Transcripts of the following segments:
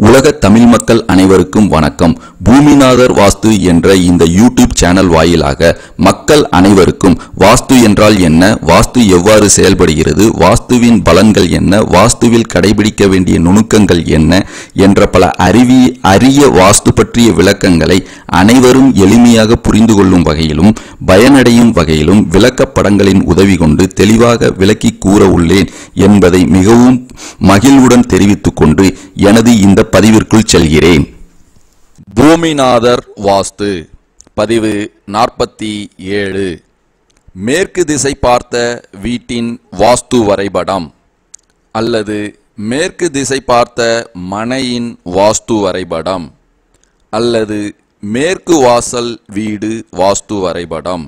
உலக தமிழ் மக்கள் அனைவருக்கும் வணக்கம் பூமிநாதர் வாஸ்து என்ற இந்த யூடியூப் சேனல் வாயிலாக மக்கள் அனைவருக்கும் வாஸ்து என்றால் என்ன வாஸ்து எவ்வாறு செயல்படுகிறது வாஸ்துவின் பலன்கள் என்ன வாஸ்துவில் கடைபிடிக்க வேண்டிய நுணுக்கங்கள் என்ன என்ற பல அறிவி அரிய வாஸ்து பற்றிய விளக்கங்களை அனைவரும் எளிமையாக புரிந்து கொள்ளும் வகையிலும் பயனடையும் வகையிலும் விளக்கப்படங்களின் உதவி கொண்டு தெளிவாக விளக்கி கூற உள்ளேன் என்பதை மிகவும் மகிழ்வுடன் தெரிவித்துக் கொண்டு எனது இந்த பதிவிற்குள் செல்கிறேன் பூமிநாதர் வாஸ்து பதிவு நாற்பத்தி ஏழு மேற்கு திசை பார்த்த வீட்டின் வாஸ்து வரைபடம் அல்லது மேற்கு திசை பார்த்த மனையின் வாஸ்து வரைபடம் அல்லது மேற்கு வாசல் வீடு வாஸ்து வரைபடம்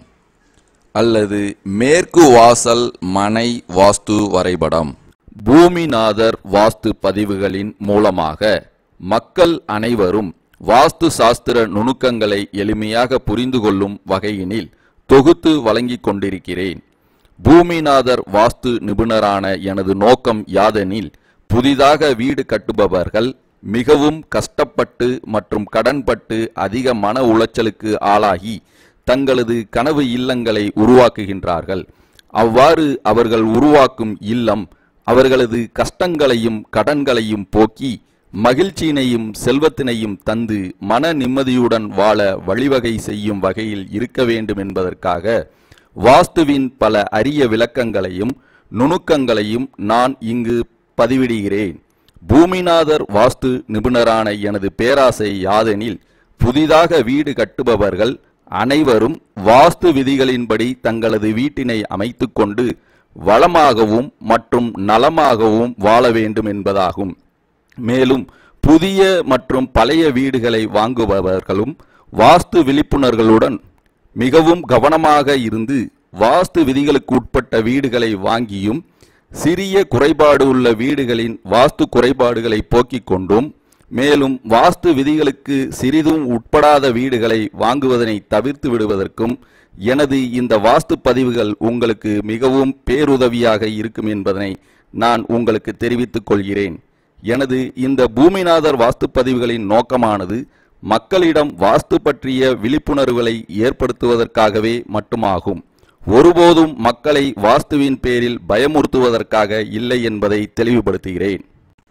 அல்லது மேற்கு வாசல் மனை வாஸ்து வரைபடம் பூமிநாதர் வாஸ்து பதிவுகளின் மூலமாக மக்கள் அனைவரும் வாஸ்து சாஸ்திர நுணுக்கங்களை எளிமையாக புரிந்து கொள்ளும் வகையினில் தொகுத்து வழங்கிக் கொண்டிருக்கிறேன் பூமிநாதர் வாஸ்து நிபுணரான எனது நோக்கம் யாதெனில் புதிதாக வீடு கட்டுபவர்கள் மிகவும் கஷ்டப்பட்டு மற்றும் கடன்பட்டு அதிக மன உளைச்சலுக்கு ஆளாகி தங்களது கனவு இல்லங்களை உருவாக்குகின்றார்கள் அவ்வாறு அவர்கள் உருவாக்கும் இல்லம் அவர்களது கஷ்டங்களையும் கடன்களையும் போக்கி மகிழ்ச்சியினையும் செல்வத்தினையும் தந்து மன நிம்மதியுடன் வாழ வழிவகை செய்யும் வகையில் இருக்க வேண்டும் என்பதற்காக வாஸ்துவின் பல அரிய விளக்கங்களையும் நுணுக்கங்களையும் நான் இங்கு பதிவிடுகிறேன் பூமிநாதர் வாஸ்து நிபுணரான எனது பேராசை யாதெனில் புதிதாக வீடு கட்டுபவர்கள் அனைவரும் வாஸ்து விதிகளின்படி தங்களது வீட்டினை அமைத்துக்கொண்டு வளமாகவும் மற்றும் நலமாகவும் வாழ வேண்டும் என்பதாகும் மேலும் புதிய மற்றும் பழைய வீடுகளை வாங்குபவர்களும் வாஸ்து விழிப்புணர்களுடன் மிகவும் கவனமாக இருந்து வாஸ்து விதிகளுக்கு உட்பட்ட வீடுகளை வாங்கியும் சிறிய குறைபாடு உள்ள வீடுகளின் வாஸ்து குறைபாடுகளை போக்கிக் கொண்டும் மேலும் வாஸ்து விதிகளுக்கு சிறிதும் உட்படாத வீடுகளை வாங்குவதனை தவிர்த்து விடுவதற்கும் எனது இந்த வாஸ்து பதிவுகள் உங்களுக்கு மிகவும் பேருதவியாக இருக்கும் என்பதனை நான் உங்களுக்கு தெரிவித்துக் கொள்கிறேன் எனது இந்த பூமிநாதர் வாஸ்து பதிவுகளின் நோக்கமானது மக்களிடம் வாஸ்து பற்றிய விழிப்புணர்வுகளை ஏற்படுத்துவதற்காகவே மட்டுமாகும் ஒருபோதும் மக்களை வாஸ்துவின் பேரில் பயமுறுத்துவதற்காக இல்லை என்பதை தெளிவுபடுத்துகிறேன்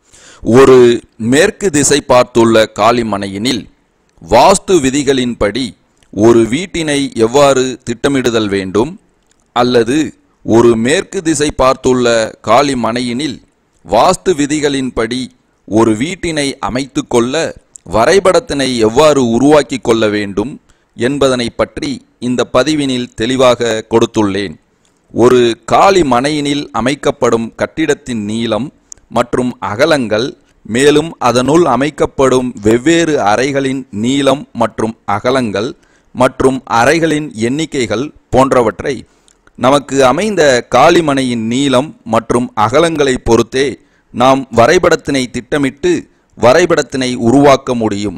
ஒரு மேற்கு திசை பார்த்துள்ள காளிமனையினில் வாஸ்து விதிகளின்படி ஒரு வீட்டினை எவ்வாறு திட்டமிடுதல் வேண்டும் அல்லது ஒரு மேற்கு திசை பார்த்துள்ள காளிமனையினில் வாஸ்து விதிகளின்படி ஒரு வீட்டினை அமைத்து கொள்ள வரைபடத்தினை எவ்வாறு உருவாக்கி கொள்ள வேண்டும் என்பதனை பற்றி இந்த பதிவினில் தெளிவாக கொடுத்துள்ளேன் ஒரு காலி மனையினில் அமைக்கப்படும் கட்டிடத்தின் நீளம் மற்றும் அகலங்கள் மேலும் அதனுள் அமைக்கப்படும் வெவ்வேறு அறைகளின் நீளம் மற்றும் அகலங்கள் மற்றும் அறைகளின் எண்ணிக்கைகள் போன்றவற்றை நமக்கு அமைந்த காலிமனையின் நீளம் மற்றும் அகலங்களை பொறுத்தே நாம் வரைபடத்தினை திட்டமிட்டு வரைபடத்தினை உருவாக்க முடியும்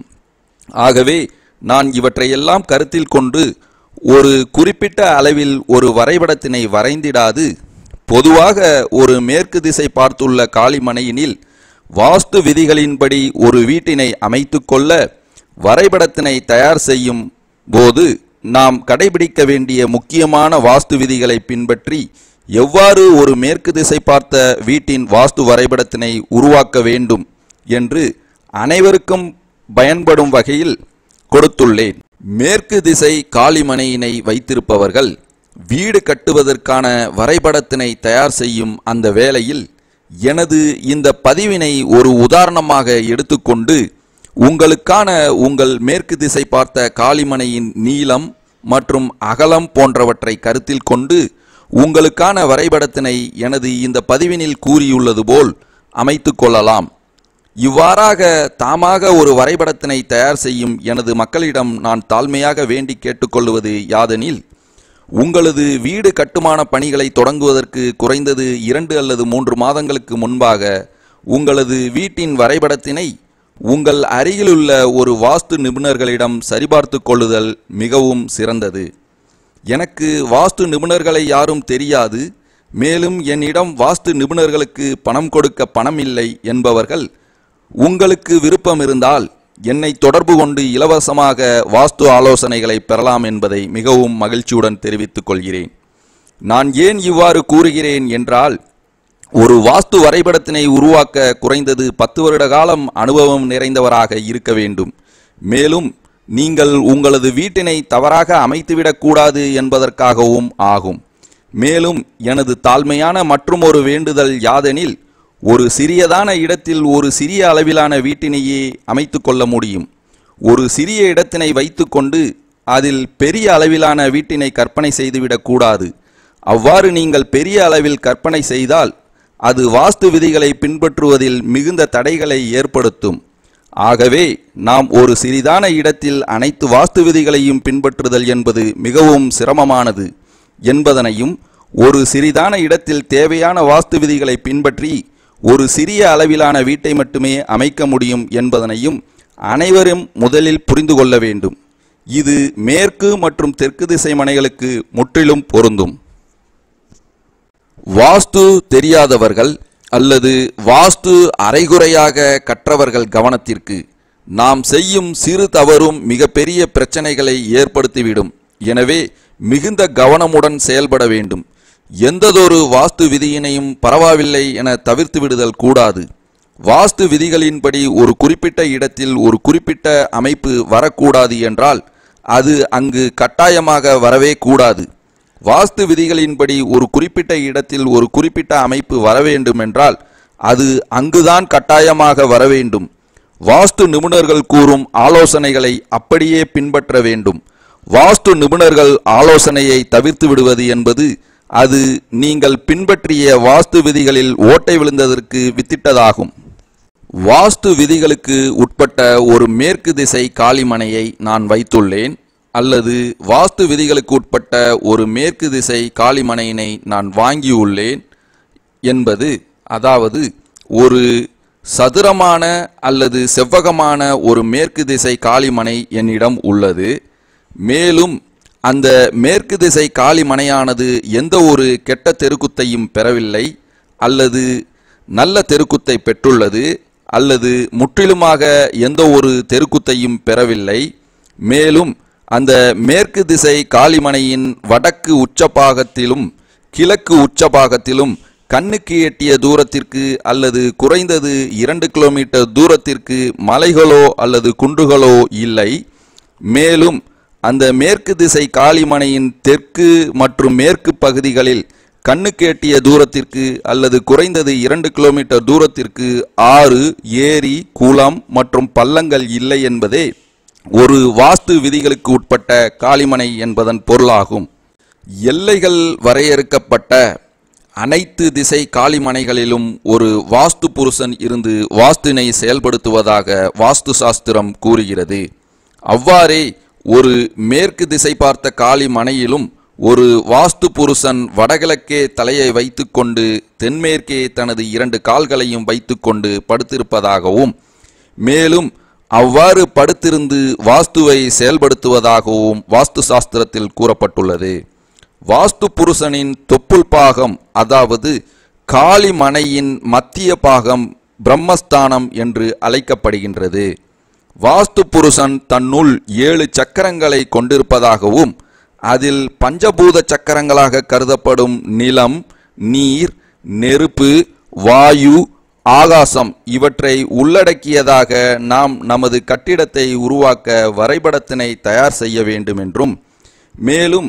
ஆகவே நான் இவற்றையெல்லாம் கருத்தில் கொண்டு ஒரு குறிப்பிட்ட அளவில் ஒரு வரைபடத்தினை வரைந்திடாது பொதுவாக ஒரு மேற்கு திசை பார்த்துள்ள காளிமனையினில் வாஸ்து விதிகளின்படி ஒரு வீட்டினை அமைத்துக்கொள்ள வரைபடத்தினை தயார் செய்யும் போது நாம் கடைபிடிக்க வேண்டிய முக்கியமான வாஸ்து விதிகளை பின்பற்றி எவ்வாறு ஒரு மேற்கு திசை பார்த்த வீட்டின் வாஸ்து வரைபடத்தினை உருவாக்க வேண்டும் என்று அனைவருக்கும் பயன்படும் வகையில் கொடுத்துள்ளேன் மேற்கு திசை காளிமனையினை வைத்திருப்பவர்கள் வீடு கட்டுவதற்கான வரைபடத்தினை தயார் செய்யும் அந்த வேளையில் எனது இந்த பதிவினை ஒரு உதாரணமாக எடுத்துக்கொண்டு உங்களுக்கான உங்கள் மேற்கு திசை பார்த்த காளிமனையின் நீளம் மற்றும் அகலம் போன்றவற்றை கருத்தில் கொண்டு உங்களுக்கான வரைபடத்தினை எனது இந்த பதிவினில் கூறியுள்ளது போல் அமைத்து கொள்ளலாம் இவ்வாறாக தாமாக ஒரு வரைபடத்தினை தயார் செய்யும் எனது மக்களிடம் நான் தாழ்மையாக வேண்டி கேட்டுக்கொள்வது யாதெனில் உங்களது வீடு கட்டுமான பணிகளை தொடங்குவதற்கு குறைந்தது இரண்டு அல்லது மூன்று மாதங்களுக்கு முன்பாக உங்களது வீட்டின் வரைபடத்தினை உங்கள் அருகிலுள்ள ஒரு வாஸ்து நிபுணர்களிடம் சரிபார்த்து கொள்ளுதல் மிகவும் சிறந்தது எனக்கு வாஸ்து நிபுணர்களை யாரும் தெரியாது மேலும் என்னிடம் வாஸ்து நிபுணர்களுக்கு பணம் கொடுக்க பணம் இல்லை என்பவர்கள் உங்களுக்கு விருப்பம் இருந்தால் என்னை தொடர்பு கொண்டு இலவசமாக வாஸ்து ஆலோசனைகளை பெறலாம் என்பதை மிகவும் மகிழ்ச்சியுடன் தெரிவித்துக் கொள்கிறேன் நான் ஏன் இவ்வாறு கூறுகிறேன் என்றால் ஒரு வாஸ்து வரைபடத்தினை உருவாக்க குறைந்தது பத்து வருட காலம் அனுபவம் நிறைந்தவராக இருக்க வேண்டும் மேலும் நீங்கள் உங்களது வீட்டினை தவறாக அமைத்துவிடக் கூடாது என்பதற்காகவும் ஆகும் மேலும் எனது தாழ்மையான மற்றுமொரு வேண்டுதல் யாதெனில் ஒரு சிறியதான இடத்தில் ஒரு சிறிய அளவிலான வீட்டினையே அமைத்துக் கொள்ள முடியும் ஒரு சிறிய இடத்தினை வைத்துக்கொண்டு அதில் பெரிய அளவிலான வீட்டினை கற்பனை செய்துவிடக் கூடாது அவ்வாறு நீங்கள் பெரிய அளவில் கற்பனை செய்தால் அது வாஸ்து விதிகளை பின்பற்றுவதில் மிகுந்த தடைகளை ஏற்படுத்தும் ஆகவே நாம் ஒரு சிறிதான இடத்தில் அனைத்து வாஸ்து விதிகளையும் பின்பற்றுதல் என்பது மிகவும் சிரமமானது என்பதனையும் ஒரு சிறிதான இடத்தில் தேவையான வாஸ்து விதிகளை பின்பற்றி ஒரு சிறிய அளவிலான வீட்டை மட்டுமே அமைக்க முடியும் என்பதனையும் அனைவரும் முதலில் புரிந்து கொள்ள வேண்டும் இது மேற்கு மற்றும் தெற்கு திசை மனைகளுக்கு முற்றிலும் பொருந்தும் வாஸ்து தெரியாதவர்கள் அல்லது வாஸ்து அரைகுறையாக கற்றவர்கள் கவனத்திற்கு நாம் செய்யும் சிறு தவறும் மிகப்பெரிய பிரச்சனைகளை ஏற்படுத்திவிடும் எனவே மிகுந்த கவனமுடன் செயல்பட வேண்டும் எந்ததொரு வாஸ்து விதியினையும் பரவாயில்லை என தவிர்த்து விடுதல் கூடாது வாஸ்து விதிகளின்படி ஒரு குறிப்பிட்ட இடத்தில் ஒரு குறிப்பிட்ட அமைப்பு வரக்கூடாது என்றால் அது அங்கு கட்டாயமாக வரவே கூடாது வாஸ்து விதிகளின்படி ஒரு குறிப்பிட்ட இடத்தில் ஒரு குறிப்பிட்ட அமைப்பு வர வேண்டும் என்றால் அது அங்குதான் கட்டாயமாக வர வேண்டும் வாஸ்து நிபுணர்கள் கூறும் ஆலோசனைகளை அப்படியே பின்பற்ற வேண்டும் வாஸ்து நிபுணர்கள் ஆலோசனையை தவிர்த்து விடுவது என்பது அது நீங்கள் பின்பற்றிய வாஸ்து விதிகளில் ஓட்டை விழுந்ததற்கு வித்திட்டதாகும் வாஸ்து விதிகளுக்கு உட்பட்ட ஒரு மேற்கு திசை காலிமனையை நான் வைத்துள்ளேன் அல்லது வாஸ்து விதிகளுக்கு உட்பட்ட ஒரு மேற்கு திசை காலிமனையினை நான் வாங்கியுள்ளேன் என்பது அதாவது ஒரு சதுரமான அல்லது செவ்வகமான ஒரு மேற்கு திசை காலிமனை என்னிடம் உள்ளது மேலும் அந்த மேற்கு திசை காலிமனையானது எந்த ஒரு கெட்ட தெருக்குத்தையும் பெறவில்லை அல்லது நல்ல தெருக்குத்தை பெற்றுள்ளது அல்லது முற்றிலுமாக எந்த ஒரு தெருக்குத்தையும் பெறவில்லை மேலும் அந்த மேற்கு திசை காலிமனையின் வடக்கு உச்சபாகத்திலும் கிழக்கு உச்சபாகத்திலும் கண்ணுக்கு எட்டிய தூரத்திற்கு அல்லது குறைந்தது இரண்டு கிலோமீட்டர் தூரத்திற்கு மலைகளோ அல்லது குன்றுகளோ இல்லை மேலும் அந்த மேற்கு திசை காலிமனையின் தெற்கு மற்றும் மேற்கு பகுதிகளில் கண்ணுக்கு எட்டிய தூரத்திற்கு அல்லது குறைந்தது இரண்டு கிலோமீட்டர் தூரத்திற்கு ஆறு ஏரி குளம் மற்றும் பள்ளங்கள் இல்லை என்பதே ஒரு வாஸ்து விதிகளுக்கு உட்பட்ட காலிமனை என்பதன் பொருளாகும் எல்லைகள் வரையறுக்கப்பட்ட அனைத்து திசை காலிமனைகளிலும் ஒரு வாஸ்து புருஷன் இருந்து வாஸ்துனை செயல்படுத்துவதாக வாஸ்து சாஸ்திரம் கூறுகிறது அவ்வாறே ஒரு மேற்கு திசை பார்த்த காலிமனையிலும் ஒரு வாஸ்து புருஷன் வடகிழக்கே தலையை வைத்துக்கொண்டு தென்மேற்கே தனது இரண்டு கால்களையும் வைத்துக்கொண்டு படுத்திருப்பதாகவும் மேலும் அவ்வாறு படுத்திருந்து வாஸ்துவை செயல்படுத்துவதாகவும் வாஸ்து சாஸ்திரத்தில் கூறப்பட்டுள்ளது வாஸ்து புருஷனின் தொப்புள் பாகம் அதாவது காளி மனையின் மத்திய பாகம் பிரம்மஸ்தானம் என்று அழைக்கப்படுகின்றது வாஸ்து புருஷன் தன்னுள் ஏழு சக்கரங்களை கொண்டிருப்பதாகவும் அதில் பஞ்சபூத சக்கரங்களாக கருதப்படும் நிலம் நீர் நெருப்பு வாயு ஆகாசம் இவற்றை உள்ளடக்கியதாக நாம் நமது கட்டிடத்தை உருவாக்க வரைபடத்தினை தயார் செய்ய வேண்டும் என்றும் மேலும்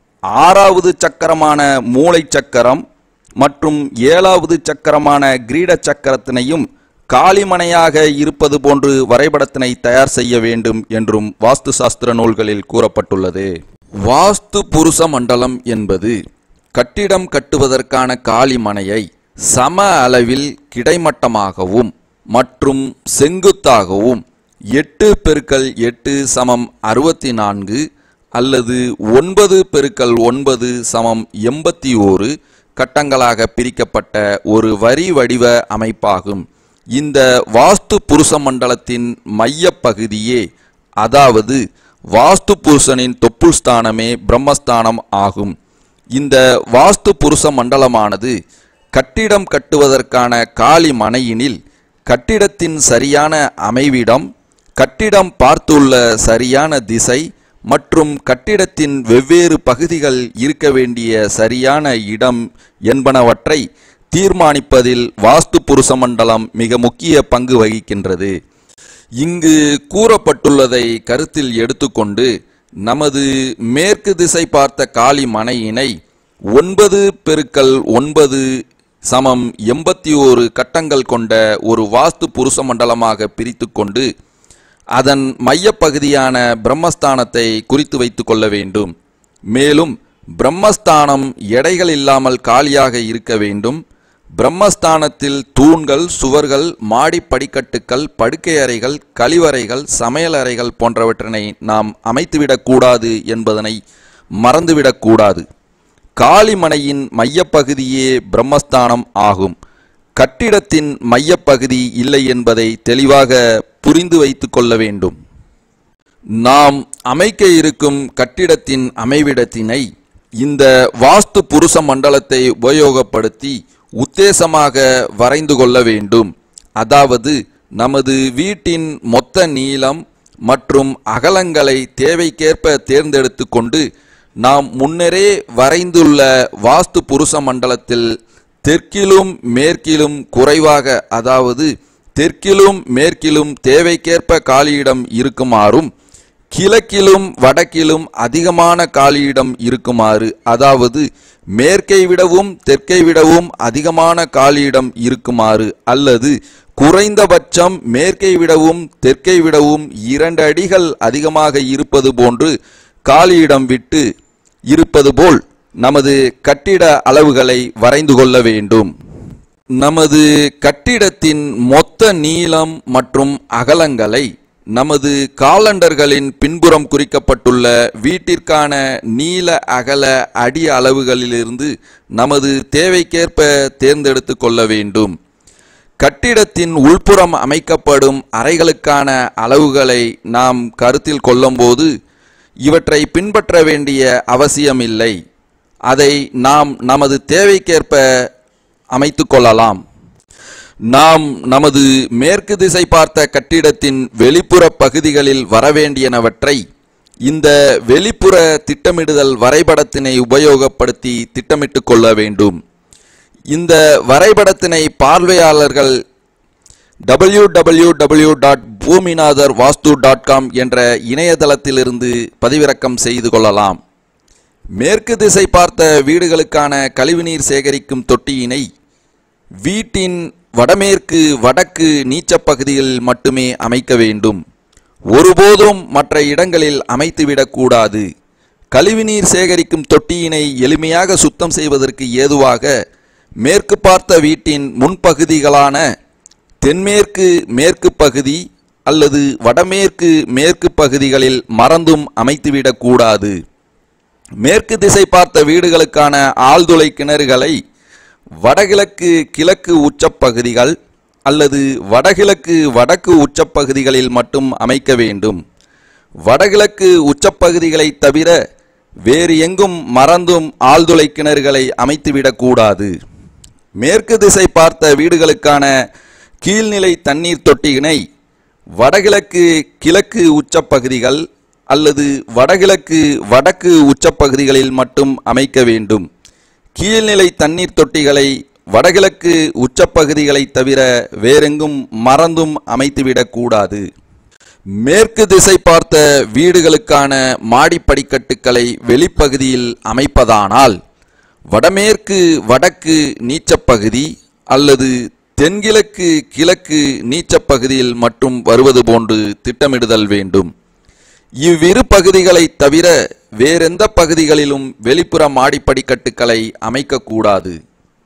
ஆறாவது சக்கரமான மூளை சக்கரம் மற்றும் ஏழாவது சக்கரமான கிரீட சக்கரத்தினையும் காளிமனையாக இருப்பது போன்று வரைபடத்தினை தயார் செய்ய வேண்டும் என்றும் வாஸ்து சாஸ்திர நூல்களில் கூறப்பட்டுள்ளது வாஸ்து புருஷ மண்டலம் என்பது கட்டிடம் கட்டுவதற்கான காளிமனையை சம அளவில் கிடைமட்டமாகவும் மற்றும் செங்குத்தாகவும் எட்டு பெருக்கல் எட்டு சமம் அறுபத்தி நான்கு அல்லது ஒன்பது பெருக்கல் ஒன்பது சமம் எண்பத்தி ஓரு கட்டங்களாக பிரிக்கப்பட்ட ஒரு வரி வடிவ அமைப்பாகும் இந்த வாஸ்து புருஷ மண்டலத்தின் மையப் பகுதியே அதாவது வாஸ்து புருஷனின் தொப்புள் ஸ்தானமே பிரம்மஸ்தானம் ஆகும் இந்த வாஸ்து புருஷ மண்டலமானது கட்டிடம் கட்டுவதற்கான காலி மனையினில் கட்டிடத்தின் சரியான அமைவிடம் கட்டிடம் பார்த்துள்ள சரியான திசை மற்றும் கட்டிடத்தின் வெவ்வேறு பகுதிகள் இருக்க வேண்டிய சரியான இடம் என்பனவற்றை தீர்மானிப்பதில் வாஸ்து புருஷ மண்டலம் மிக முக்கிய பங்கு வகிக்கின்றது இங்கு கூறப்பட்டுள்ளதை கருத்தில் எடுத்துக்கொண்டு நமது மேற்கு திசை பார்த்த காளி மனையினை ஒன்பது பெருக்கல் ஒன்பது சமம் எண்பத்தி ஓரு கட்டங்கள் கொண்ட ஒரு வாஸ்து புருஷ மண்டலமாக பிரித்து கொண்டு அதன் மையப்பகுதியான பிரம்மஸ்தானத்தை குறித்து வைத்துக் கொள்ள வேண்டும் மேலும் பிரம்மஸ்தானம் எடைகள் இல்லாமல் காலியாக இருக்க வேண்டும் பிரம்மஸ்தானத்தில் தூண்கள் சுவர்கள் மாடி படிக்கட்டுக்கள் படுக்கை அறைகள் கழிவறைகள் சமையல் அறைகள் போன்றவற்றினை நாம் அமைத்துவிடக்கூடாது என்பதனை மறந்துவிடக்கூடாது காளிமனையின் மையப்பகுதியே பிரம்மஸ்தானம் ஆகும் கட்டிடத்தின் மையப்பகுதி இல்லை என்பதை தெளிவாக புரிந்து வைத்துக் கொள்ள வேண்டும் நாம் அமைக்க இருக்கும் கட்டிடத்தின் அமைவிடத்தினை இந்த வாஸ்து புருஷ மண்டலத்தை உபயோகப்படுத்தி உத்தேசமாக வரைந்து கொள்ள வேண்டும் அதாவது நமது வீட்டின் மொத்த நீளம் மற்றும் அகலங்களை தேவைக்கேற்ப தேர்ந்தெடுத்து கொண்டு நாம் முன்னரே வரைந்துள்ள வாஸ்து புருஷ மண்டலத்தில் தெற்கிலும் மேற்கிலும் குறைவாக அதாவது தெற்கிலும் மேற்கிலும் தேவைக்கேற்ப காலியிடம் இருக்குமாறும் கிழக்கிலும் வடக்கிலும் அதிகமான காலியிடம் இருக்குமாறு அதாவது மேற்கை விடவும் தெற்கை விடவும் அதிகமான காலியிடம் இருக்குமாறு அல்லது குறைந்தபட்சம் மேற்கை விடவும் தெற்கை விடவும் இரண்டு அடிகள் அதிகமாக இருப்பது போன்று காலியிடம் விட்டு இருப்பது போல் நமது கட்டிட அளவுகளை வரைந்து கொள்ள வேண்டும் நமது கட்டிடத்தின் மொத்த நீளம் மற்றும் அகலங்களை நமது காலண்டர்களின் பின்புறம் குறிக்கப்பட்டுள்ள வீட்டிற்கான நீள அகல அடி அளவுகளிலிருந்து நமது தேவைக்கேற்ப தேர்ந்தெடுத்து கொள்ள வேண்டும் கட்டிடத்தின் உள்புறம் அமைக்கப்படும் அறைகளுக்கான அளவுகளை நாம் கருத்தில் கொள்ளும்போது இவற்றை பின்பற்ற வேண்டிய அவசியமில்லை அதை நாம் நமது தேவைக்கேற்ப அமைத்து கொள்ளலாம் நாம் நமது மேற்கு திசை பார்த்த கட்டிடத்தின் வெளிப்புற பகுதிகளில் வரவேண்டியனவற்றை இந்த வெளிப்புற திட்டமிடுதல் வரைபடத்தினை உபயோகப்படுத்தி திட்டமிட்டுக் கொள்ள வேண்டும் இந்த வரைபடத்தினை பார்வையாளர்கள் W W W dot Bhoominathar vastu dot com என்ற இணையதளத்திலிருந்து பதிவிறக்கம் செய்து கொள்ளலாம் மேற்கு திசை பார்த்த வீடுகளுக்கான கழிவுநீர் சேகரிக்கும் தொட்டியினை வீட்டின் வடமேற்கு வடக்கு நீச்சப் பகுதிகளில் மட்டுமே அமைக்க வேண்டும் ஒருபோதும் மற்ற இடங்களில் அமைத்துவிடக்கூடாது கழிவுநீர் சேகரிக்கும் தொட்டியினை எளிமையாக சுத்தம் செய்வதற்கு ஏதுவாக மேற்கு பார்த்த வீட்டின் முன்பகுதிகளான தென்மேற்கு மேற்கு பகுதி அல்லது வடமேற்கு மேற்கு பகுதிகளில் மறந்தும் அமைத்துவிடக்கூடாது மேற்கு திசை பார்த்த வீடுகளுக்கான ஆழ்துளை கிணறுகளை வடகிழக்கு கிழக்கு உச்சப்பகுதிகள் அல்லது வடகிழக்கு வடக்கு உச்சப்பகுதிகளில் மட்டும் அமைக்க வேண்டும் வடகிழக்கு உச்சப்பகுதிகளை தவிர வேறு எங்கும் மறந்தும் ஆழ்துளை கிணறுகளை அமைத்துவிடக்கூடாது மேற்கு திசை பார்த்த வீடுகளுக்கான கீழ்நிலை தண்ணீர் தொட்டியினை வடகிழக்கு கிழக்கு உச்சப்பகுதிகள் அல்லது வடகிழக்கு வடக்கு உச்சப்பகுதிகளில் மட்டும் அமைக்க வேண்டும் கீழ்நிலை தண்ணீர் தொட்டிகளை வடகிழக்கு உச்சப்பகுதிகளை தவிர வேறெங்கும் மறந்தும் அமைத்துவிடக்கூடாது மேற்கு திசை பார்த்த வீடுகளுக்கான மாடி படிக்கட்டுகளை வெளிப்பகுதியில் அமைப்பதானால் வடமேற்கு வடக்கு நீச்சப்பகுதி அல்லது தென்கிழக்கு கிழக்கு நீச்சப்பகுதியில் மட்டும் வருவது போன்று திட்டமிடுதல் வேண்டும் இவ்விரு பகுதிகளை தவிர வேறெந்த பகுதிகளிலும் வெளிப்புற மாடிப்படிக்கட்டுகளை அமைக்கக்கூடாது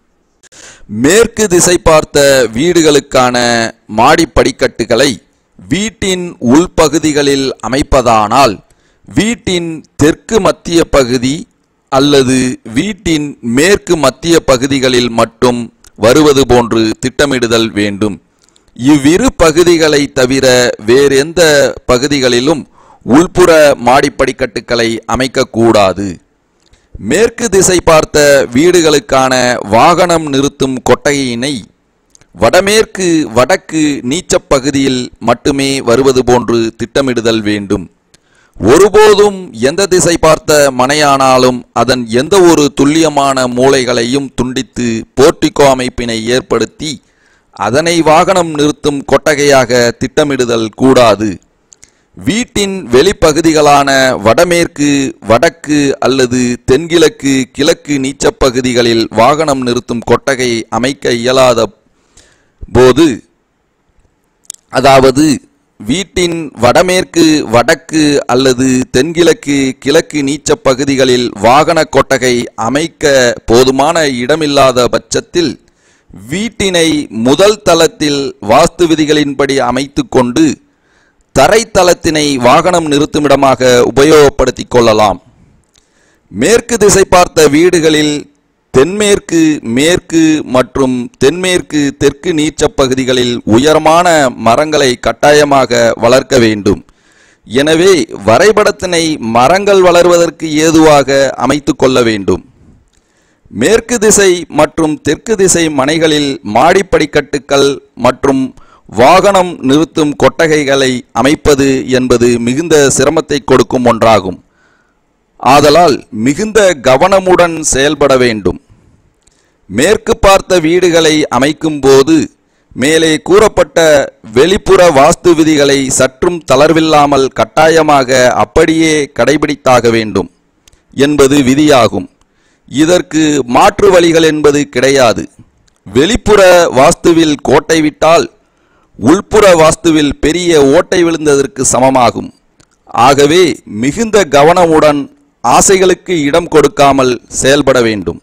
மேற்கு திசை பார்த்த வீடுகளுக்கான மாடிப்படிக்கட்டுகளை வீட்டின் உள்பகுதிகளில் அமைப்பதானால் வீட்டின் தெற்கு மத்திய பகுதி அல்லது வீட்டின் மேற்கு மத்திய பகுதிகளில் மட்டும் வருவது போன்று திட்டமிடுதல் வேண்டும் இவ்விரு பகுதிகளை தவிர வேறெந்த பகுதிகளிலும் உள்புற மாடிப்படிக்கட்டுகளை அமைக்கக்கூடாது மேற்கு திசை பார்த்த வீடுகளுக்கான வாகனம் நிறுத்தும் கொட்டகையினை வடமேற்கு வடக்கு நீச்சப் பகுதியில் மட்டுமே வருவது போன்று திட்டமிடுதல் வேண்டும் ஒருபோதும் எந்த திசை பார்த்த மனையானாலும் அதன் எந்த ஒரு துல்லியமான மூலைகளையும் துண்டித்து போர்ட்டிகோ அமைப்பினை ஏற்படுத்தி அதனை வாகனம் நிறுத்தும் கொட்டகையாக திட்டமிடுதல் கூடாது வீட்டின் வெளிப்பகுதிகளான வடமேற்கு வடக்கு அல்லது தென்கிழக்கு கிழக்கு நீச்சப் பகுதிகளில் வாகனம் நிறுத்தும் கொட்டகை அமைக்க இயலாத போது அதாவது வீட்டின் வடமேற்கு வடக்கு அல்லது தென்கிழக்கு கிழக்கு நீச்சப் பகுதிகளில் வாகன கொட்டகை அமைக்க போதுமான இடமில்லாத பட்சத்தில் வீட்டினை முதல் தளத்தில் வாஸ்து விதிகளின்படி அமைத்துக்கொண்டு தரைத்தளத்தினை வாகனம் நிறுத்துமிடமாக உபயோகப்படுத்திக் கொள்ளலாம் மேற்கு திசை பார்த்த வீடுகளில் தென்மேற்கு மேற்கு மற்றும் தென்மேற்கு தெற்கு நீச்சப் பகுதிகளில் உயரமான மரங்களை கட்டாயமாக வளர்க்க வேண்டும் எனவே வரைபடத்தினை மரங்கள் வளர்வதற்கு ஏதுவாக அமைத்துக் கொள்ள வேண்டும் மேற்கு திசை மற்றும் தெற்கு திசை மனைகளில் மாடிப்படிக்கட்டுகள் மற்றும் வாகனம் நிறுத்தும் கொட்டகைகளை அமைப்பது என்பது மிகுந்த சிரமத்தை கொடுக்கும் ஒன்றாகும் ஆதலால் மிகுந்த கவனமுடன் செயல்பட வேண்டும் மேற்கு பார்த்த வீடுகளை அமைக்கும் போது மேலே கூறப்பட்ட வெளிப்புற வாஸ்து விதிகளை சற்றும் தளர்வில்லாமல் கட்டாயமாக அப்படியே கடைபிடித்தாக வேண்டும் என்பது விதியாகும் இதற்கு மாற்று வழிகள் என்பது கிடையாது வெளிப்புற வாஸ்துவில் கோட்டை விட்டால் உள்புற வாஸ்துவில் பெரிய ஓட்டை விழுந்ததற்கு சமமாகும் ஆகவே மிகுந்த கவனமுடன் ஆசைகளுக்கு இடம் கொடுக்காமல் செயல்பட வேண்டும்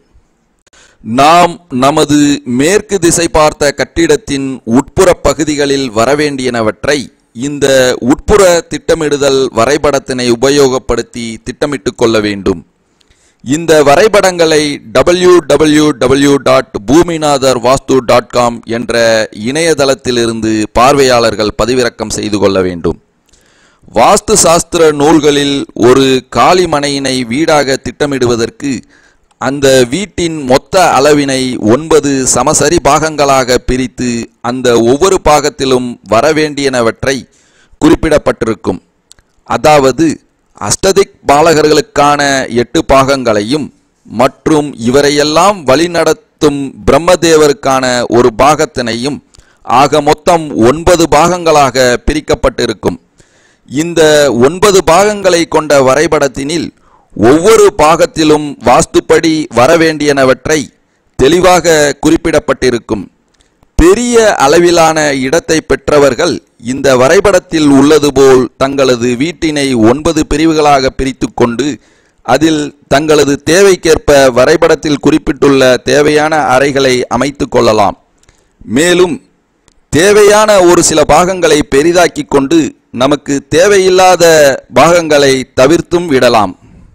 நாம் நமது மேற்கு திசை பார்த்த கட்டிடத்தின் உட்புற பகுதிகளில் வரவேண்டியனவற்றை இந்த உட்புற திட்டமிடுதல் வரைபடத்தினை உபயோகப்படுத்தி திட்டமிட்டுக் கொள்ள வேண்டும் இந்த வரைபடங்களை W W W dot Bhoominathar vastu dot com என்ற இணையதளத்திலிருந்து பார்வையாளர்கள் பதிவிறக்கம் செய்து கொள்ள வேண்டும் வாஸ்து சாஸ்திர நூல்களில் ஒரு காலி மனையினை வீடாக திட்டமிடுவதற்கு அந்த வீட்டின் மொத்த அளவினை ஒன்பது சமசரி பாகங்களாக பிரித்து அந்த ஒவ்வொரு பாகத்திலும் வரவேண்டியனவற்றை குறிப்பிடப்பட்டிருக்கும் அதாவது அஷ்டதிக் பாலகர்களுக்கான எட்டு பாகங்களையும் மற்றும் இவரையெல்லாம் வழிநடத்தும் பிரம்மதேவருக்கான ஒரு பாகத்தினையும் ஆக மொத்தம் ஒன்பது பாகங்களாக பிரிக்கப்பட்டிருக்கும் இந்த ஒன்பது பாகங்களை கொண்ட வரைபடத்தினில் ஒவ்வொரு பாகத்திலும் வாஸ்துப்படி வரவேண்டியனவற்றை தெளிவாக குறிப்பிடப்பட்டிருக்கும் பெரிய அளவிலான இடத்தை பெற்றவர்கள் இந்த வரைபடத்தில் உள்ளது போல் தங்களது வீட்டினை ஒன்பது பிரிவுகளாக பிரித்து கொண்டு அதில் தங்களது தேவைக்கேற்ப வரைபடத்தில் குறிப்பிட்டுள்ள தேவையான அறைகளை அமைத்து கொள்ளலாம் மேலும் தேவையான ஒரு சில பாகங்களை பெரிதாக்கிக் கொண்டு நமக்கு தேவையில்லாத பாகங்களை தவிர்த்தும் விடலாம்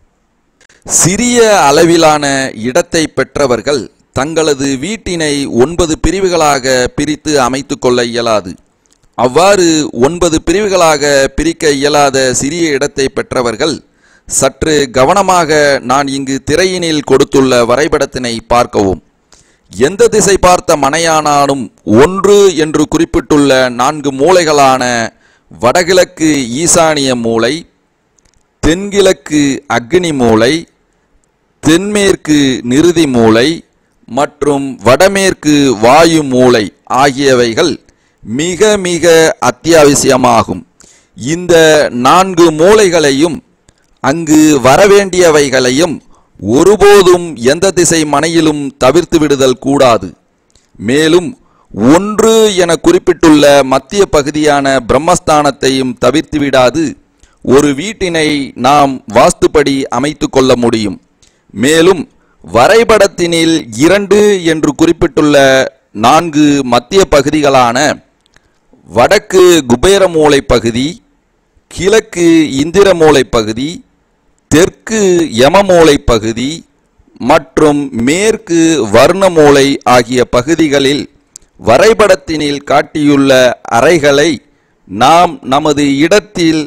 சிறிய அளவிலான இடத்தை பெற்றவர்கள் தங்களது வீட்டினை ஒன்பது பிரிவுகளாக பிரித்து அமைத்து கொள்ள இயலாது அவ்வாறு ஒன்பது பிரிவுகளாக பிரிக்க இயலாத சிறிய இடத்தை பெற்றவர்கள் சற்று கவனமாக நான் இங்கு திரையினில் கொடுத்துள்ள வரைபடத்தினை பார்க்கவும் எந்த திசை பார்த்த மனையானாலும் ஒன்று என்று குறிப்பிட்டுள்ள நான்கு மூலைகளான வடகிழக்கு ஈசானிய மூலை தென்கிழக்கு அக்னி மூலை தென்மேற்கு நிருதி மூலை மற்றும் வடமேற்கு வாயு மூலை ஆகியவைகள் மிக மிக அத்தியாவசியமாகும் இந்த நான்கு மூலைகளையும் அங்கு வரவேண்டியவைகளையும் ஒருபோதும் எந்த திசை மனையிலும் தவிர்த்து விடுதல் கூடாது மேலும் ஒன்று என குறிப்பிட்டுள்ள மத்திய பகுதியான பிரம்மஸ்தானத்தையும் தவிர்த்து விடாது ஒரு வீட்டினை நாம் வாஸ்துப்படி அமைத்து கொள்ள முடியும் மேலும் வரைபடத்தினில் இரண்டு என்று குறிப்பிட்டுள்ள நான்கு மத்திய பகுதிகளான வடக்கு குபேர மூலை பகுதி கிழக்கு இந்திர மூலை பகுதி தெற்கு யமமூலை பகுதி மற்றும் மேற்கு வர்ணமூலை ஆகிய பகுதிகளில் வரைபடத்தினில் காட்டியுள்ள அறைகளை நாம் நமது இடத்தில்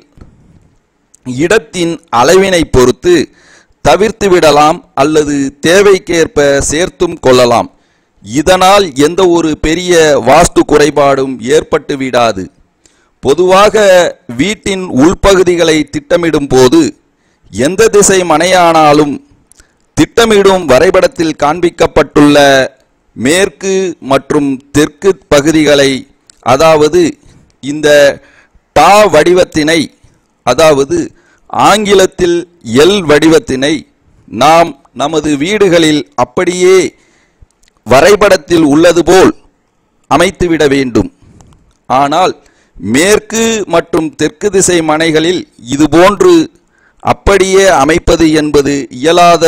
இடத்தின் அளவினை பொறுத்து தவிர்த்து விடலாம் அல்லது தேவைக்கேற்ப சேர்த்தும் கொள்ளலாம் இதனால் எந்த ஒரு பெரிய வாஸ்து குறைபாடும் ஏற்பட்டு விடாது பொதுவாக வீட்டின் உள்பகுதிகளை திட்டமிடும் போது எந்த திசை மனையானாலும் திட்டமிடும் வரைபடத்தில் காண்பிக்கப்பட்டுள்ள மேற்கு மற்றும் தெற்கு பகுதிகளை அதாவது இந்த டா வடிவத்தினை அதாவது ஆங்கிலத்தில் எல் வடிவத்தினை நாம் நமது வீடுகளில் அப்படியே வரைபடத்தில் உள்ளது போல் அமைத்துவிட வேண்டும் ஆனால் மேற்கு மற்றும் தெற்கு திசை மனைகளில் இதுபோன்று அப்படியே அமைப்பது என்பது இயலாத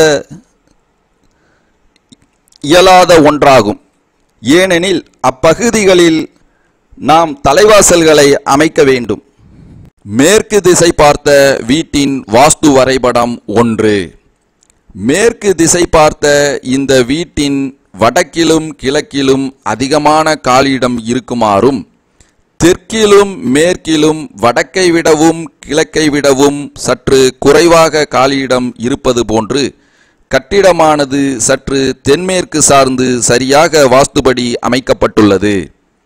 இயலாத ஒன்றாகும் ஏனெனில் அப்பகுதிகளில் நாம் தலைவாசல்களை அமைக்க வேண்டும் மேற்கு திசை பார்த்த வீட்டின் வாஸ்து வரைபடம் ஒன்று மேற்கு திசை பார்த்த இந்த வீட்டின் வடக்கிலும் கிழக்கிலும் அதிகமான காலியிடம் இருக்குமாறும் தெற்கிலும் மேற்கிலும் வடக்கை விடவும் கிழக்கை விடவும் சற்று குறைவாக காலியிடம் இருப்பது போன்று கட்டிடமானது சற்று தென்மேற்கு சார்ந்து சரியாக வாஸ்துபடி அமைக்கப்பட்டுள்ளது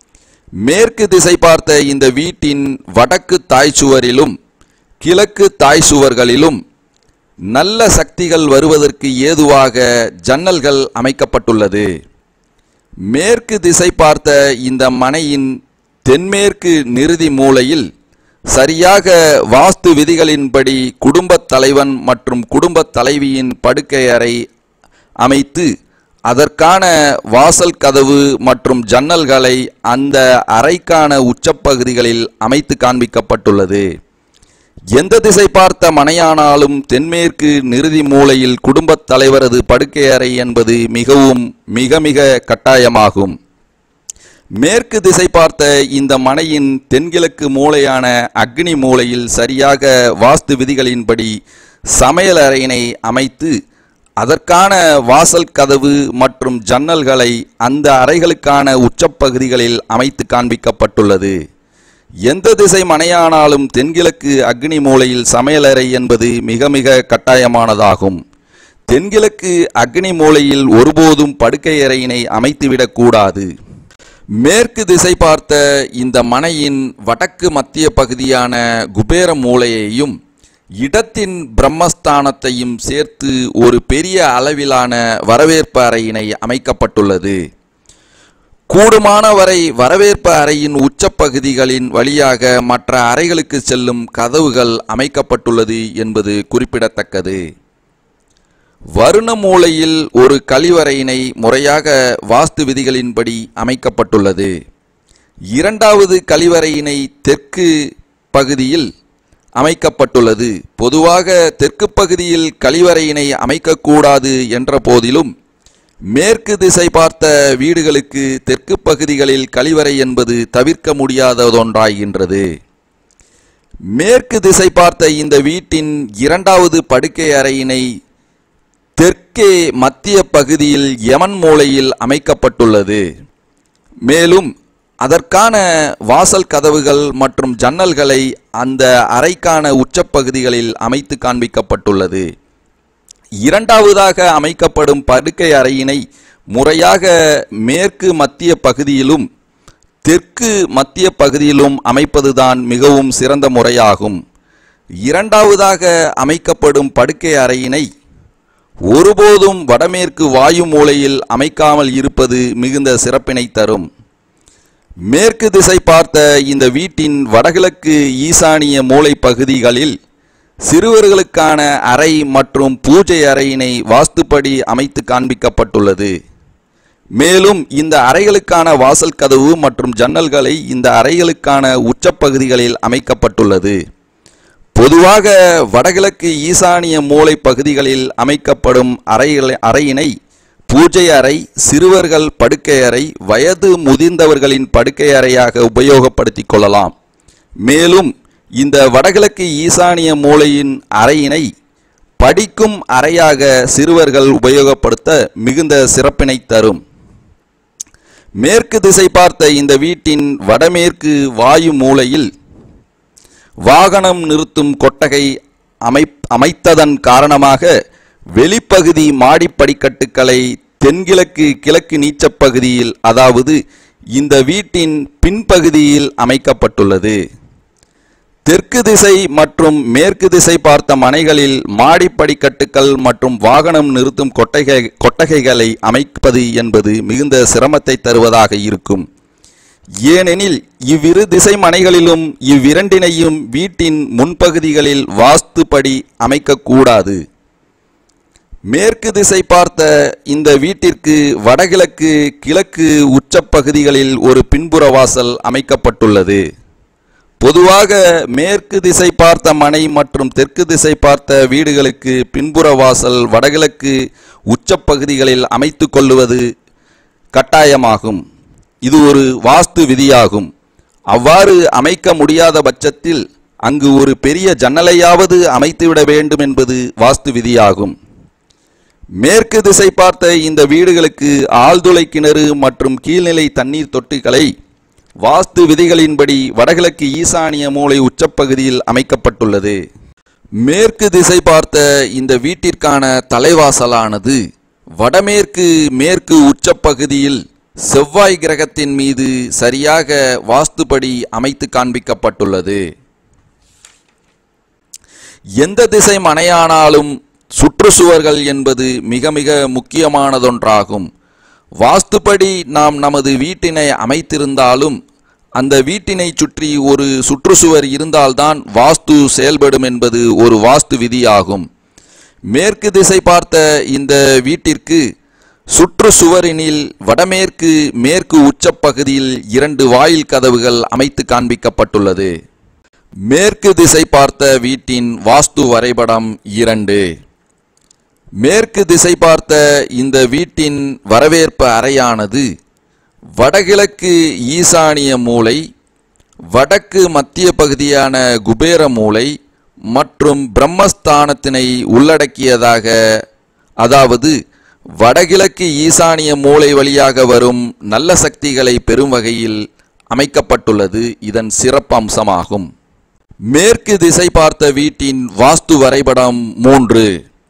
மேற்கு திசை பார்த்த இந்த வீட்டின் வடக்கு தாய் சுவரிலும் கிழக்கு தாய் சுவர்களிலும் நல்ல சக்திகள் வருவதற்கு ஏதுவாக ஜன்னல்கள் அமைக்கப்பட்டுள்ளது மேற்கு திசை பார்த்த இந்த மனையின் தென்மேற்கு நிறுதி மூலையில் சரியாக வாஸ்து விதிகளின்படி குடும்பத் தலைவன் மற்றும் குடும்பத் தலைவியின் படுக்கை அறை அமைத்து அதற்கான வாசல் கதவு மற்றும் ஜன்னல்களை அந்த அறைக்கான உச்சப்பகுதிகளில் அமைத்து காண்பிக்கப்பட்டுள்ளது எந்த திசை பார்த்த மனையானாலும் தென்மேற்கு நிறுதி மூலையில் குடும்பத் தலைவரது படுக்கை அறை என்பது மிகவும் மிக மிக கட்டாயமாகும் மேற்கு திசை பார்த்த இந்த மனையின் தென்கிழக்கு மூலையான அக்னி மூலையில் சரியாக வாஸ்து விதிகளின்படி சமையல் அறையினை அமைத்து அதற்கான வாசல் கதவு மற்றும் ஜன்னல்களை அந்த அறைகளுக்கான உச்சப்பகுதிகளில் அமைத்து காண்பிக்கப்பட்டுள்ளது எந்த திசை மனையானாலும் தென்கிழக்கு அக்னி மூலையில் சமையலறை என்பது மிக மிக கட்டாயமானதாகும் தென்கிழக்கு அக்னி மூலையில் ஒருபோதும் படுக்கை அறையினை அமைத்துவிடக் கூடாது மேற்கு திசை பார்த்த இந்த மனையின் வடக்கு மத்திய பகுதியான குபேர மூலையையும் இடத்தின் பிரம்மஸ்தானத்தையும் சேர்த்து ஒரு பெரிய அளவிலான வரவேற்பு அறையினை அமைக்கப்பட்டுள்ளது கூடுமான வரை வரவேற்பு அறையின் உச்சப்பகுதிகளின் வழியாக மற்ற அறைகளுக்கு செல்லும் கதவுகள் அமைக்கப்பட்டுள்ளது என்பது குறிப்பிடத்தக்கது வருண மூலையில் ஒரு கழிவறையினை முறையாக வாஸ்து விதிகளின்படி அமைக்கப்பட்டுள்ளது இரண்டாவது கழிவறையினை தெற்கு பகுதியில் அமைக்கப்பட்டுள்ளது பொதுவாக தெற்கு பகுதியில் கழிவறையினை அமைக்கக்கூடாது என்ற போதிலும் மேற்கு திசை பார்த்த வீடுகளுக்கு தெற்கு பகுதிகளில் கழிவறை என்பது தவிர்க்க முடியாததொன்றாகின்றது மேற்கு திசை பார்த்த இந்த வீட்டின் இரண்டாவது படுக்கை அறையினை தெற்கே மத்திய பகுதியில் யமன் மூலையில் அமைக்கப்பட்டுள்ளது மேலும் அதற்கான வாசல் கதவுகள் மற்றும் ஜன்னல்களை அந்த அறைக்கான உச்சப்பகுதிகளில் அமைத்து காண்பிக்கப்பட்டுள்ளது இரண்டாவதாக அமைக்கப்படும் படுக்கை அறையினை முறையாக மேற்கு மத்திய பகுதியிலும் தெற்கு மத்திய பகுதியிலும் அமைப்பதுதான் மிகவும் சிறந்த முறையாகும் இரண்டாவதாக அமைக்கப்படும் படுக்கை அறையினை ஒருபோதும் வடமேற்கு வாயு மூலையில் அமைக்காமல் இருப்பது மிகுந்த சிறப்பினை தரும் மேற்கு திசை பார்த்த இந்த வீட்டின் வடகிழக்கு ஈசானிய மூலை பகுதிகளில் சிறுவர்களுக்கான அறை மற்றும் பூஜை அறையினை வாஸ்துப்படி அமைத்து காண்பிக்கப்பட்டுள்ளது மேலும் இந்த அறைகளுக்கான வாசல் கதவு மற்றும் ஜன்னல்களை இந்த அறைகளுக்கான உச்சப்பகுதிகளில் அமைக்கப்பட்டுள்ளது பொதுவாக வடகிழக்கு ஈசானிய மூலை பகுதிகளில் அமைக்கப்படும் அறைகளை அறையினை பூஜை அறை சிறுவர்கள் படுக்கை அறை வயது முதிர்ந்தவர்களின் படுக்கை அறையாக உபயோகப்படுத்திக் கொள்ளலாம் மேலும் இந்த வடகிழக்கு ஈசானிய மூலையின் அறையினை படிக்கும் அறையாக சிறுவர்கள் உபயோகப்படுத்த மிகுந்த சிறப்பினை தரும் மேற்கு திசை பார்த்த இந்த வீட்டின் வடமேற்கு வாயு மூலையில் வாகனம் நிறுத்தும் கொட்டகை அமை அமைத்ததன் காரணமாக வெளிப்பகுதி மாடிப்படிக்கட்டுகளை தென்கிழக்கு கிழக்கு நீச்சப் பகுதியில் அதாவது இந்த வீட்டின் பின்பகுதியில் அமைக்கப்பட்டுள்ளது தெற்கு திசை மற்றும் மேற்கு திசை பார்த்த மனைகளில் மாடிப்படிக்கட்டுகள் மற்றும் வாகனம் நிறுத்தும் கொட்டகை கொட்டகைகளை அமைப்பது என்பது மிகுந்த சிரமத்தை தருவதாக இருக்கும் ஏனெனில் இவ்விரு திசை மனைகளிலும் இவ்விரண்டினையும் வீட்டின் முன்பகுதிகளில் வாஸ்துப்படி அமைக்கக்கூடாது மேற்கு திசை பார்த்த இந்த வீட்டிற்கு வடகிழக்கு கிழக்கு உச்சப்பகுதிகளில் ஒரு பின்புற வாசல் அமைக்கப்பட்டுள்ளது பொதுவாக மேற்கு திசை பார்த்த மனை மற்றும் தெற்கு திசை பார்த்த வீடுகளுக்கு பின்புற வாசல் வடகிழக்கு உச்சப்பகுதிகளில் அமைத்து கொள்ளுவது கட்டாயமாகும் இது ஒரு வாஸ்து விதியாகும் அவ்வாறு அமைக்க முடியாத பட்சத்தில் அங்கு ஒரு பெரிய ஜன்னலையாவது அமைத்துவிட வேண்டும் என்பது வாஸ்து விதியாகும் மேற்கு திசை பார்த்த இந்த வீடுகளுக்கு ஆழ்துளை கிணறு மற்றும் கீழ்நிலை தண்ணீர் தொட்டிகளை வாஸ்து விதிகளின்படி வடகிழக்கு ஈசானிய மூலை உச்சப்பகுதியில் அமைக்கப்பட்டுள்ளது மேற்கு திசை பார்த்த இந்த வீட்டிற்கான தலைவாசலானது வடமேற்கு மேற்கு உச்சப்பகுதியில் செவ்வாய் கிரகத்தின் மீது சரியாக வாஸ்துபடி அமைத்து காண்பிக்கப்பட்டுள்ளது எந்த திசை மனையானாலும் சுற்றுச்சுவர்கள் என்பது மிக மிக முக்கியமானதொன்றாகும் வாஸ்துப்படி நாம் நமது வீட்டினை அமைத்திருந்தாலும் அந்த வீட்டினை சுற்றி ஒரு சுற்றுச்சுவர் இருந்தால்தான் வாஸ்து செயல்படும் என்பது ஒரு வாஸ்து விதியாகும் மேற்கு திசை பார்த்த இந்த வீட்டிற்கு சுற்றுச்சுவரினில் வடமேற்கு மேற்கு உச்சப்பகுதியில் இரண்டு வாயில் கதவுகள் அமைத்து காண்பிக்கப்பட்டுள்ளது மேற்கு திசை பார்த்த வீட்டின் வாஸ்து வரைபடம் இரண்டு மேற்கு திசை பார்த்த இந்த வீட்டின் வரவேற்பு அறையானது வடகிழக்கு ஈசானிய மூலை வடக்கு மத்திய பகுதியான குபேர மூலை மற்றும் பிரம்மஸ்தானத்தினை உள்ளடக்கியதாக அதாவது வடகிழக்கு ஈசானிய மூலை வழியாக வரும் நல்ல சக்திகளை பெறும் வகையில் அமைக்கப்பட்டுள்ளது இதன் சிறப்பம்சமாகும் மேற்கு திசை பார்த்த வீட்டின் வாஸ்து வரைபடம் மூன்று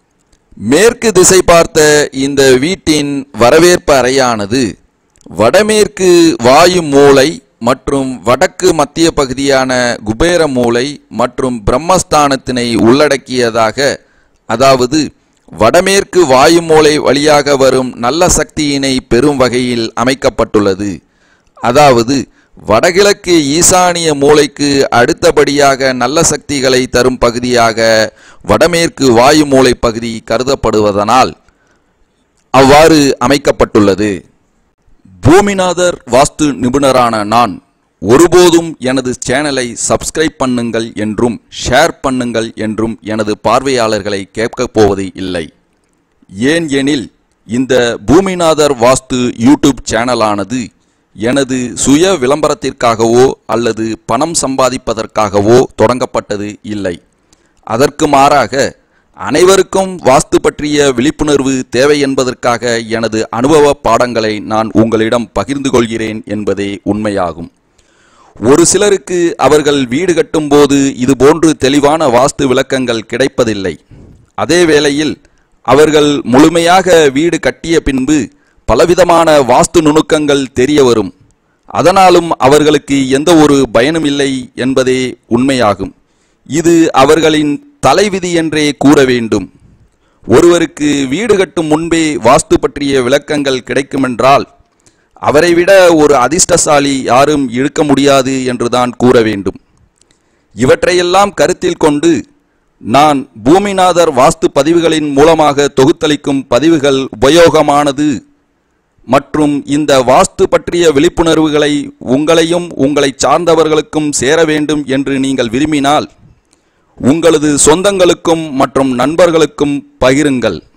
மேற்கு திசை பார்த்த இந்த வீட்டின் வரவேற்பு அறையானது வடமேற்கு வாயு மூலை மற்றும் வடக்கு மத்திய பகுதியான குபேர மூலை மற்றும் பிரம்மஸ்தானத்தினை உள்ளடக்கியதாக அதாவது வடமேற்கு வாயு மூலை வழியாக வரும் நல்ல சக்தியினை பெறும் வகையில் அமைக்கப்பட்டுள்ளது அதாவது வடகிழக்கு ஈசானிய மூலைக்கு அடுத்தபடியாக நல்ல சக்திகளை தரும் பகுதியாக வடமேற்கு வாயு மூலை பகுதி கருதப்படுவதனால் அவ்வாறு அமைக்கப்பட்டுள்ளது பூமிநாதர் வாஸ்து நிபுணரான நான் ஒருபோதும் எனது சேனலை சப்ஸ்கிரைப் பண்ணுங்கள் என்றும் ஷேர் பண்ணுங்கள் என்றும் எனது பார்வையாளர்களை கேட்கப் போவது இல்லை ஏன் எனில் இந்த பூமிநாதர் வாஸ்து யூடியூப் சேனலானது எனது சுய விளம்பரத்திற்காகவோ அல்லது பணம் சம்பாதிப்பதற்காகவோ தொடங்கப்பட்டது இல்லை அதற்கு மாறாக அனைவருக்கும் வாஸ்து பற்றிய விழிப்புணர்வு தேவை என்பதற்காக எனது அனுபவ பாடங்களை நான் உங்களிடம் பகிர்ந்து கொள்கிறேன் என்பதே உண்மையாகும் ஒரு சிலருக்கு அவர்கள் வீடு கட்டும்போது இதுபோன்று தெளிவான வாஸ்து விளக்கங்கள் கிடைப்பதில்லை அதே வேளையில் அவர்கள் முழுமையாக வீடு கட்டிய பின்பு பலவிதமான வாஸ்து நுணுக்கங்கள் தெரிய வரும் அதனாலும் அவர்களுக்கு எந்த ஒரு பயனும் இல்லை என்பதே உண்மையாகும் இது அவர்களின் தலைவிதி என்றே கூற வேண்டும் ஒருவருக்கு வீடு கட்டும் முன்பே வாஸ்து பற்றிய விளக்கங்கள் கிடைக்குமென்றால் அவரை விட ஒரு அதிர்ஷ்டசாலி யாரும் இருக்க முடியாது என்றுதான் கூற வேண்டும் இவற்றையெல்லாம் கருத்தில் கொண்டு நான் பூமிநாதர் வாஸ்து பதிவுகளின் மூலமாக தொகுத்தளிக்கும் பதிவுகள் உபயோகமானது மற்றும் இந்த வாஸ்து பற்றிய விழிப்புணர்வுகளை உங்களையும் உங்களை சார்ந்தவர்களுக்கும் சேர வேண்டும் என்று நீங்கள் விரும்பினால் உங்களது சொந்தங்களுக்கும் மற்றும் நண்பர்களுக்கும் பகிருங்கள்